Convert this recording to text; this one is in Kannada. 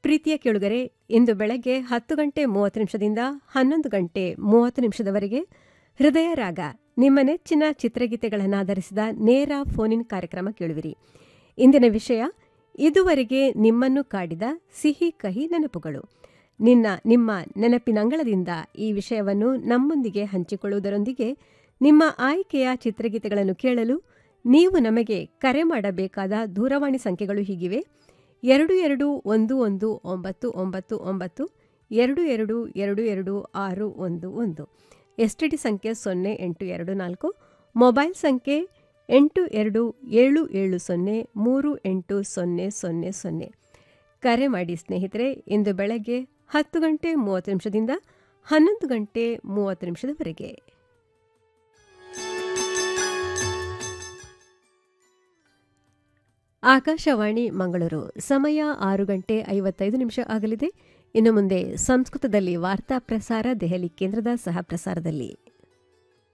ಪ್ರೀತಿಯ ಕೇಳುಗರೆ ಇಂದು ಬೆಳಗ್ಗೆ ಹತ್ತು ಗಂಟೆ ಮೂವತ್ತು ನಿಮಿಷದಿಂದ ಹನ್ನೊಂದು ಗಂಟೆ ಮೂವತ್ತು ನಿಮಿಷದವರೆಗೆ ಹೃದಯ ರಾಗ ನಿಮ್ಮ ನೆಚ್ಚಿನ ಚಿತ್ರಗೀತೆಗಳನ್ನಾಧರಿಸಿದ ನೇರ ಫೋನಿನ್ ಕಾರ್ಯಕ್ರಮ ಕೇಳುವಿರಿ ಇಂದಿನ ವಿಷಯ ಇದುವರೆಗೆ ನಿಮ್ಮನ್ನು ಕಾಡಿದ ಸಿಹಿ ಕಹಿ ನೆನಪುಗಳು ನಿನ್ನ ನಿಮ್ಮ ನೆನಪಿನಂಗಳದಿಂದ ಈ ವಿಷಯವನ್ನು ನಮ್ಮೊಂದಿಗೆ ಹಂಚಿಕೊಳ್ಳುವುದರೊಂದಿಗೆ ನಿಮ್ಮ ಆಯ್ಕೆಯ ಚಿತ್ರಗೀತೆಗಳನ್ನು ಕೇಳಲು ನೀವು ನಮಗೆ ಕರೆ ಮಾಡಬೇಕಾದ ದೂರವಾಣಿ ಸಂಖ್ಯೆಗಳು ಹೀಗಿವೆ ಎರಡು ಎರಡು ಒಂದು ಒಂದು ಒಂಬತ್ತು ಒಂಬತ್ತು ಒಂಬತ್ತು ಎರಡು ಎರಡು ಎರಡು ಎರಡು ಆರು ಒಂದು ಒಂದು ಎಸ್ ಟಿ ಡಿ ಸಂಖ್ಯೆ ಸೊನ್ನೆ ಎಂಟು ಎರಡು ನಾಲ್ಕು ಮೊಬೈಲ್ ಸಂಖ್ಯೆ ಎಂಟು ಎರಡು ಏಳು ಏಳು ಸೊನ್ನೆ ಮೂರು ಎಂಟು ಸೊನ್ನೆ ಸೊನ್ನೆ ಸೊನ್ನೆ ಕರೆ ಮಾಡಿ ಸ್ನೇಹಿತರೆ ಇಂದು ಬೆಳಗ್ಗೆ ಹತ್ತು ಗಂಟೆ ಮೂವತ್ತು ನಿಮಿಷದಿಂದ ಹನ್ನೊಂದು ಗಂಟೆ ಮೂವತ್ತು ನಿಮಿಷದವರೆಗೆ ಆಕಾಶವಾಣಿ ಮಂಗಳೂರು ಸಮಯ ಆರು ಗಂಟೆ ಐವತ್ತೈದು ನಿಮಿಷ ಆಗಲಿದೆ ಇನ್ನು ಮುಂದೆ ಸಂಸ್ಕೃತದಲ್ಲಿ ವಾರ್ತಾ ಪ್ರಸಾರ ದೆಹಲಿ ಕೇಂದ್ರದ ಸಹ ಪ್ರಸಾರದಲ್ಲಿ